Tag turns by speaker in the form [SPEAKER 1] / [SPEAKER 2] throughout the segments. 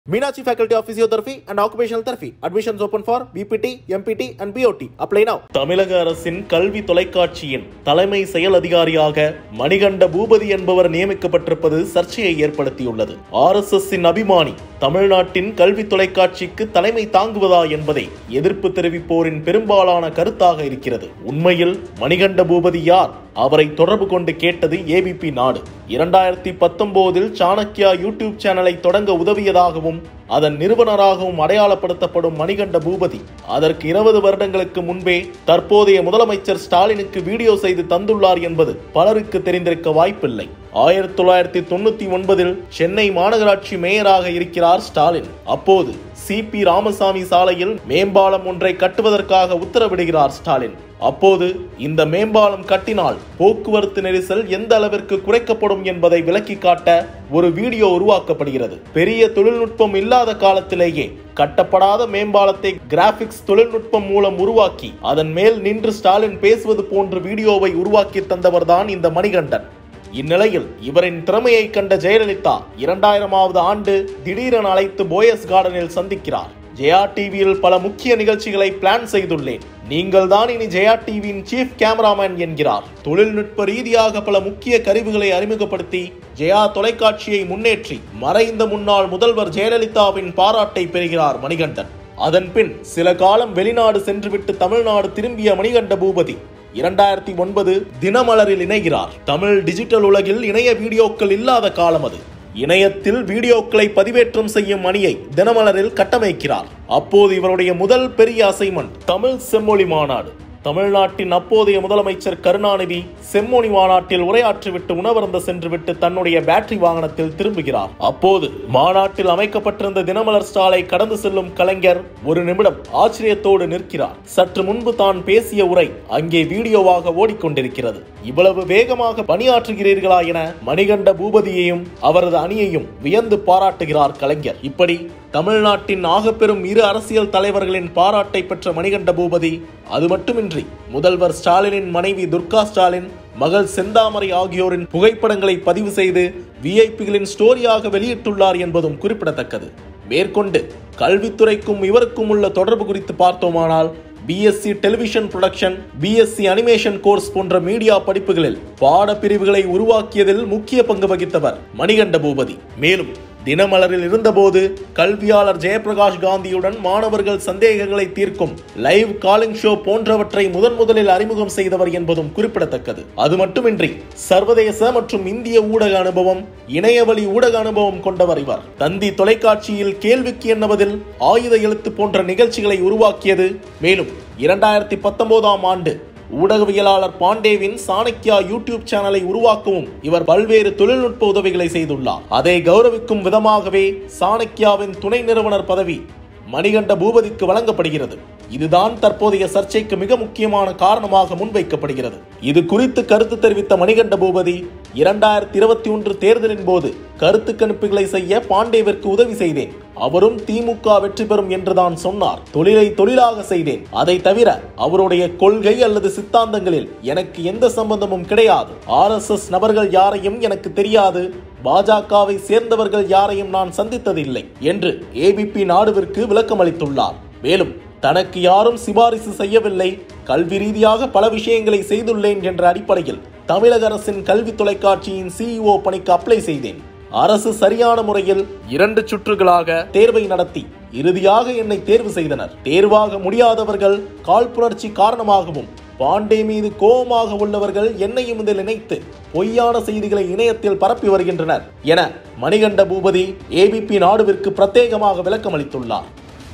[SPEAKER 1] Meenakshi Faculty of Physiotherapy and Occupational Therapy. Admissions open for BPT, MPT and BOT. Apply now.
[SPEAKER 2] தமிழக அரசின் கல்வி தொலைக்காட்சியின் தலைமை செயல் அதிகாரியாக மணிகண்ட பூபதி என்பவர் நியமிக்கப்பட்டிருப்பது சர்ச்சையை ஏற்படுத்தியுள்ளது ஆர் எஸ் எஸ் அபிமானி தமிழ்நாட்டின் கல்வி தொலைக்காட்சிக்கு தலைமை தாங்குவதா என்பதை எதிர்ப்பு தெரிவிப்போரின் பெரும்பாலான கருத்தாக இருக்கிறது உண்மையில் மணிகண்ட பூபதி யார் அவரை தொடர்பு கொண்டு கேட்டது ஏபிபி நாடு இரண்டாயிரத்தி பத்தொன்பதில் சாணக்கியா யூடியூப் சேனலை தொடங்க உதவியதாகவும் அதன் நிறுவனராகவும் அடையாளப்படுத்தப்படும் மணிகண்ட பூபதி அதற்கு இருபது வருடங்களுக்கு முன்பே தற்போதைய முதலமைச்சர் ஸ்டாலினுக்கு வீடியோ செய்து தந்துள்ளார் என்பது பலருக்கு தெரிந்திருக்க வாய்ப்பில்லை ஆயிரத்தி தொள்ளாயிரத்தி தொண்ணூத்தி ஒன்பதில் சென்னை மாநகராட்சி மேயராக இருக்கிறார் ஸ்டாலின் அப்போது சி பி ராமசாமி சாலையில் மேம்பாலம் ஒன்றை கட்டுவதற்காக உத்தரவிடுகிறார் ஸ்டாலின் அப்போது இந்த மேம்பாலம் கட்டினால் போக்குவரத்து நெரிசல் எந்த அளவிற்கு குறைக்கப்படும் என்பதை விளக்கி காட்ட ஒரு வீடியோ உருவாக்கப்படுகிறது பெரிய தொழில்நுட்பம் இல்லாத காலத்திலேயே கட்டப்படாத மேம்பாலத்தை கிராபிக்ஸ் தொழில்நுட்பம் மூலம் உருவாக்கி அதன் மேல் நின்று ஸ்டாலின் பேசுவது போன்ற வீடியோவை உருவாக்கி தந்தவர்தான் இந்த மணிகண்டன் இந்நிலையில் இவரின் திறமையை கண்ட ஜெயலலிதா இரண்டாயிரமாவது ஆண்டு திடீரென அழைத்து போயஸ் கார்டனில் சந்திக்கிறார் ஜெயா டிவியில் பல முக்கிய நிகழ்ச்சிகளை பிளான் செய்துள்ளேன் நீங்கள் தான் இனி ஜெயா டிவியின் சீஃப் கேமராமேன் என்கிறார் தொழில்நுட்ப ரீதியாக பல முக்கிய கருவிகளை அறிமுகப்படுத்தி ஜெயா தொலைக்காட்சியை முன்னேற்றி மறைந்த முன்னாள் முதல்வர் ஜெயலலிதாவின் பாராட்டை பெறுகிறார் மணிகண்டன் அதன்பின் சில காலம் வெளிநாடு சென்றுவிட்டு தமிழ்நாடு திரும்பிய மணிகண்ட பூபதி இரண்டாயிரத்தி ஒன்பது தினமலரில் இணைகிறார் தமிழ் டிஜிட்டல் உலகில் இணைய வீடியோக்கள் இல்லாத காலம் அது இணையத்தில் வீடியோக்களை பதிவேற்றம் செய்யும் அணியை தினமலரில் கட்டமைக்கிறார் அப்போது இவருடைய முதல் பெரிய அசைன்மெண்ட் தமிழ் செம்மொழி மாநாடு தமிழ்நாட்டின் அப்போதைய முதலமைச்சர் கருணாநிதி செம்மொழி மாநாட்டில் உரையாற்றிவிட்டு உணவருந்த சென்றுவிட்டு தன்னுடைய பேட்டரி வாகனத்தில் திரும்புகிறார் அப்போது மாநாட்டில் அமைக்கப்பட்டிருந்த தினமலர் ஸ்டாலை கடந்து செல்லும் கலைஞர் ஒரு நிமிடம் ஆச்சரியத்தோடு நிற்கிறார் சற்று முன்பு தான் பேசிய உரை அங்கே வீடியோவாக ஓடிக்கொண்டிருக்கிறது இவ்வளவு வேகமாக பணியாற்றுகிறீர்களா என மணிகண்ட பூபதியையும் அவரது அணியையும் வியந்து பாராட்டுகிறார் கலைஞர் இப்படி தமிழ்நாட்டின் ஆகப்பெரும் இரு அரசியல் தலைவர்களின் பாராட்டை பெற்ற மணிகண்ட பூபதி அது மட்டுமின்றி முதல்வர் ஸ்டாலினின் மனைவி துர்கா ஸ்டாலின் மகள் செந்தாமரை ஆகியோரின் புகைப்படங்களை பதிவு செய்து விஐபிகளின் ஸ்டோரியாக வெளியிட்டுள்ளார் என்பதும் குறிப்பிடத்தக்கது மேற்கொண்டு கல்வித்துறைக்கும் இவருக்கும் உள்ள தொடர்பு குறித்து பார்த்தோமானால் BSc television production BSc animation course போன்ற மீடியா படிப்புகளில் பாடப்பிரிவுகளை உருவாக்கியதில் முக்கிய பங்கு வகித்தவர் மணிகண்ட பூபதி மேலும் தினமலரில் இருந்தபோது கல்வியாளர் ஜெயபிரகாஷ் காந்தியுடன் மாணவர்கள் சந்தேகங்களை தீர்க்கும் லைவ் காலிங் ஷோ போன்றவற்றை முதன் முதலில் அறிமுகம் செய்தவர் என்பதும் குறிப்பிடத்தக்கது அது மட்டுமின்றி சர்வதேச மற்றும் இந்திய ஊடக அனுபவம் இணையவழி ஊடக அனுபவம் கொண்டவர் இவர் தந்தி தொலைக்காட்சியில் கேள்விக்கு எண்ணுவதில் ஆயுத எழுத்து போன்ற நிகழ்ச்சிகளை உருவாக்கியது மேலும் இரண்டாயிரத்தி பத்தொன்பதாம் ஆண்டு ஊடகவியலாளர் பாண்டேவின் சாணக்கியா யூடியூப் சேனலை உருவாக்கவும் இவர் பல்வேறு தொழில்நுட்ப உதவிகளை செய்துள்ளார் அதை கௌரவிக்கும் விதமாகவே சாணக்கியாவின் துணை நிறுவனர் பதவி மணிகண்ட பூபதிக்கு வழங்கப்படுகிறது இதுதான் தற்போதைய சர்ச்சைக்கு மிக முக்கியமான காரணமாக முன்வைக்கப்படுகிறது இது குறித்து கருத்து தெரிவித்த மணிகண்ட பூபதி இரண்டாயிரத்தி இருபத்தி ஒன்று தேர்தலின் போது கருத்து கணிப்புகளை செய்ய பாண்டேவிற்கு உதவி செய்தேன் அவரும் திமுக வெற்றி பெறும் என்றுதான் சொன்னார் தொழிலை தொழிலாக செய்தேன் அதை தவிர அவருடைய கொள்கை அல்லது சித்தாந்தங்களில் எனக்கு எந்த சம்பந்தமும் கிடையாது ஆர் எஸ் எஸ் நபர்கள் யாரையும் எனக்கு தெரியாது பாஜகவை சேர்ந்தவர்கள் யாரையும் நான் சந்தித்ததில்லை என்று ஏபிபி நாடுவிற்கு விளக்கம் அளித்துள்ளார் மேலும் தனக்கு யாரும் சிபாரிசு செய்யவில்லை கல்வி ரீதியாக பல விஷயங்களை செய்துள்ளேன் என்ற அடிப்படையில் தமிழக அரசின் கல்வி தொலைக்காட்சியின் சிஇஓ பணிக்கு அப்ளை செய்தேன் அரசு சரியான முறையில் இரண்டு சுற்றுகளாக தேர்வை நடத்தி இறுதியாக என்னை தேர்வு செய்தனர் தேர்வாக முடியாதவர்கள் காழ்ப்புணர்ச்சி காரணமாகவும் பாண்டே மீது கோபமாக உள்ளவர்கள் என்னையும் இதில் இணைத்து பொய்யான செய்திகளை இணையத்தில் பரப்பி வருகின்றனர் என மணிகண்ட பூபதி ஏபிபி நாடுவிற்கு பிரத்யேகமாக விளக்கம் அளித்துள்ளார்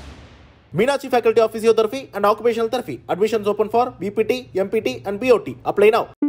[SPEAKER 1] Meenakshi Faculty of Physiotherapy and Occupational Therapy. Admissions open for BPT, MPT and BOT. Apply now.